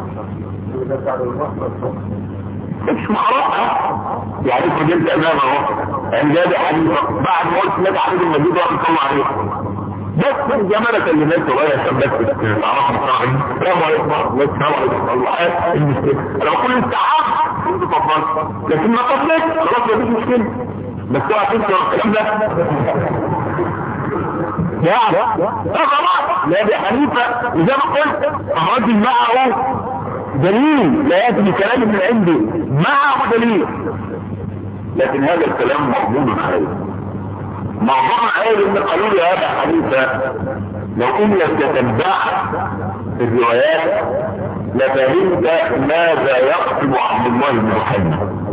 مش محرقة يعني انت جبت امام اهو عند ابي حنيفه بعد ما قلت لك عبد المجيد واحد طلع عليه بس الجمالة اللي ناس صغيرة عشان بس تعرفوا مصراحي السلام عليكم السلام عليكم الله المشكلة انا بقول انت عارف انت طفلت لكن ما طفلت خلاص مفيش مشكلة بس اوعى تنسى الكلام ده يعني لا خلاص لا ابي حنيفه وزي ما قلت الرجل معه دليل لا ياتي بكلام من عندي معه دليل لكن هذا الكلام مضمون عليه مضمون عليه ان قالوا لي يا ابا حنيفه لو انك تتبعت الروايات لفهمت ماذا يقصد عبد الله بن محمد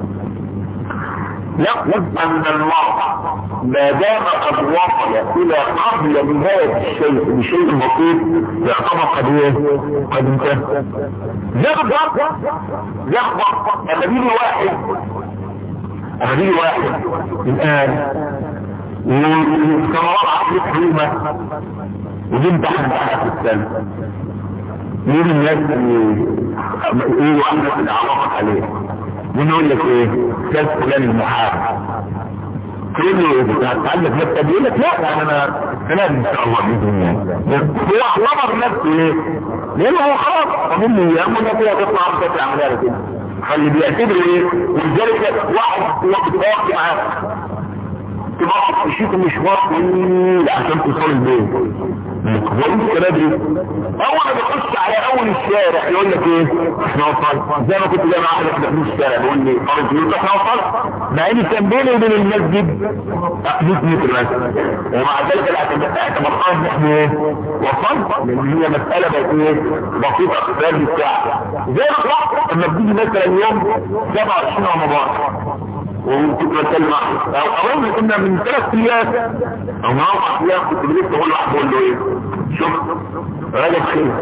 يقصد ان المرء ما دام قد وصل الى قبل نهاية الشيء بشيء بسيط يعتبر قد ايه قد انتهى يغضب يغضب امامي واحد امامي واحد الان وسنوات عقل حريمة ودي امتحن امتحن في السنة مين الناس اللي ايه وعندك اللي عرفت عليه ونقول لك ايه ده فلان المحارب تقول له هتتعلم مكتب يقول لك لا يعني انا السلام ان شاء الله باذن الله هو اعتبر نفسه ليه؟ لانه هو خلاص ومن ايام والنتيجه تطلع بس عملها كده فاللي بيعتبروا ايه ولذلك واحد هو بيتواقع معاه تبقى تشوف مشوار طويل عشان توصل البيت هو لسه بدري اول ما بخش على اول الشارع يقول لك ايه احنا وصلنا زي ما كنت جاي مع احد في الشارع بيقول لي قريت يقول احنا وصلنا مع ان كان بيني وبين المسجد 100 متر مثلا ومع ذلك اعتبرتها ان احنا ايه وصلنا لان هي مساله بقت ايه بسيطه اقتدار بالساعه زي ما طلعت لما بتيجي مثلا يوم 27 رمضان وكنت بتكلم او اول كنا من ثلاث ايام او من اربع ايام كنت بلسه اقول واحد بقول له ايه شوف رجب خير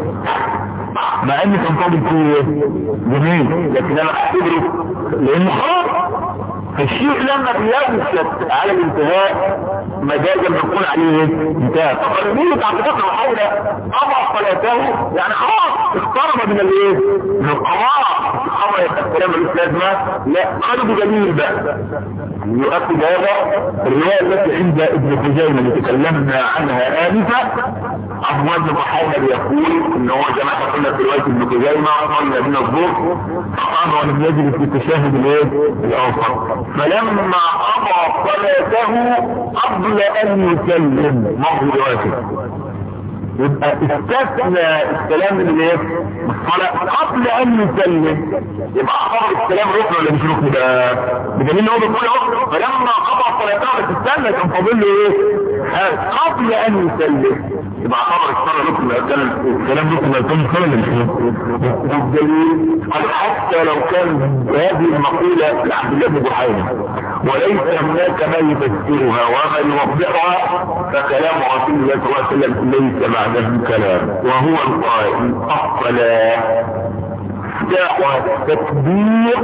مع ان كان فاضل فيه جميل لكن انا اعتبره لانه خلاص فالشيء لما بيوشك على الانتهاء مجازا بنقول عليه انتهى فقرنية بعد فترة حول أضع صلاته يعني خلاص اقترب من الايه من القضاء القضاء يبقى الكلام ملوش لازمة لا قلب جميل بقى يؤكد هذا الرواية التي عند ابن خزيمة اللي تكلمنا عنها آنفة أبواب محمد يقول ان هو زي ما قلنا في رواية ابن خزيمة صلى بنا الظهر فقام ولم يجلس في التشهد الايه الاوسط فلما قضى صلاته قبل ان يسلم مر روايته يبقى استثنى السلام من ايه الصلاة قبل ان يسلم يبقى اعتبر السلام ركن ولا مش ركن ده بدليل هو بيقول اهو فلما قضى صلاته بتستنى كان فاضل له ايه قبل ان يسلم يبقى اعتبر الصلاة ركن كان السلام ركن ما يكون صلاة ولا مش بالدليل قال حتى لو كان هذه المقولة لعبد الله بن بحيرة وليس هناك ما يفسرها وما يوضحها فكلام رسول الله صلى الله عليه وسلم ليس بعده كلام وهو القائل الصلاة افتاحها التكبير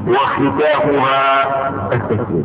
وختامها التكبير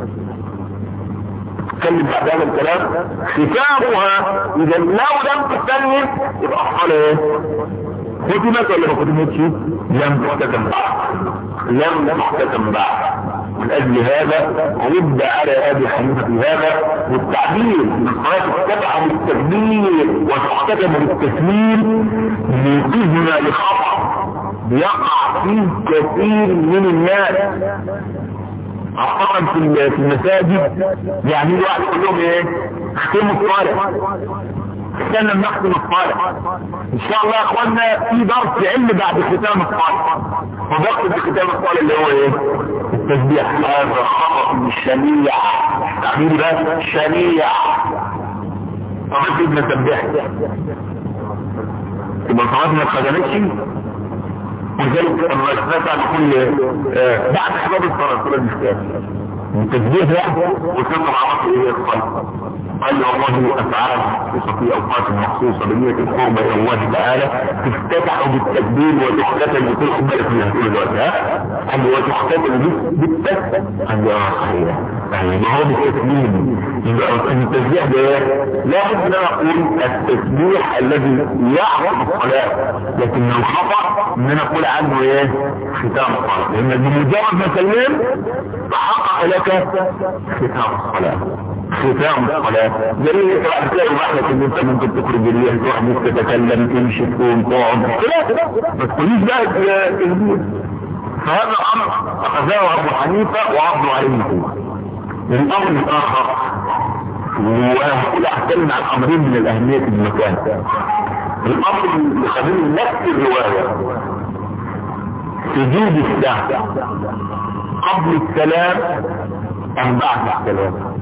تتكلم بعد هذا الكلام ختامها اذا لو لم تسلم يبقى الصلاة ايه ختمت ولا ما ختمتش لم تختم بعد لم تختم بعد من اجل هذا رد على ابي حنيفه في هذا والتعبير من الصلاه تتبع بالتكبير وتختتم بالتسليم يوقفنا لخطا بيقع فيه كثير من الناس خاصة في المساجد يعني الواحد يقول لهم ايه اختموا الصالح استنى لما نختم الصالح ان شاء الله يا اخوانا في درس علم بعد ختام الصالح وبقصد بختام الصالح اللي هو ايه التسبيح هذا خطأ شنيع تعبيري بقى شنيع طب ابن سبح يبقى صلاه ما اتخدمتش وذلك لما سمعت عن كل بعد حباب الصلاه كل المشكله التسبيح ده وسمع عرفت ايه الصلاه قال له والله افعال مخصوصه في اوقات مخصوصه بنيه القرب الى الله تعالى تفتتح بالتكبير وتختتم بكل خد بالك من هتقول دلوقتي ها قال له وتختتم بالتكبير قال له اه صحيح يعني ما هو بالتسليم يبقى التسبيح ده لا بد ان اقول التسبيح الذي يعرف الصلاه لكن الخطا ان انا اقول عنه ايه ختام الصلاه لان بمجرد ما سلم تحقق لك ختام الصلاه ختام الصلاة دليل انت بعد تلاقي واحدة ان انت ممكن تخرج الريح تروح بس تتكلم تمشي تقوم تقعد لا ما تقوليش بقى تهديد فهذا الامر اخذه ابو حنيفة وعرضوا عليه الامر الاخر وهقول احتلم عن امرين من الاهمية في المكان الامر اللي خليني نفس الرواية سجود الساعة قبل السلام ام بعد السلام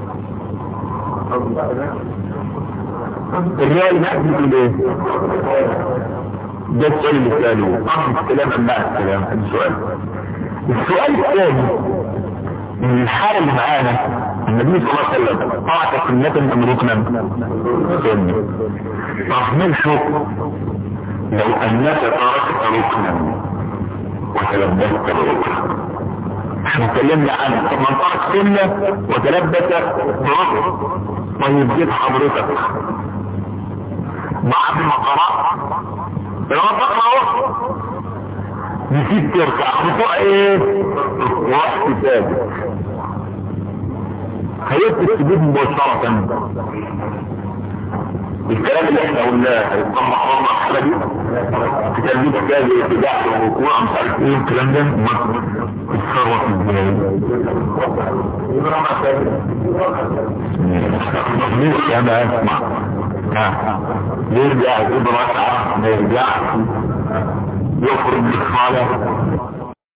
الرواية المحدث الايه ده السؤال اللي سألوه قبل الكلام ام بعد الكلام هذا السؤال السؤال الثاني من الحالة اللي معانا النبي صلى الله عليه وسلم طاعة سنة ام ركنا سنة طب ما الحكم لو انك تركت ركنا وتلبست بركنا احنا اتكلمنا عن من ترك سنة وتلبس بركن طيب جيت حضرتك بعد ما قرأت لما تقرأ نسيت تركع خطوة ايه وقت ثابت هيبقى السجود مباشرة الكلام اللي احنا قلناه هيبقى محرم الحالة دي تكلمت كده زي اتجاه الوقوع مش عارف ايه الكلام ده الثروة ازاي ليه انا اسمع يرجع يجيب ركعة ما يرجعش يخرج بالصلاة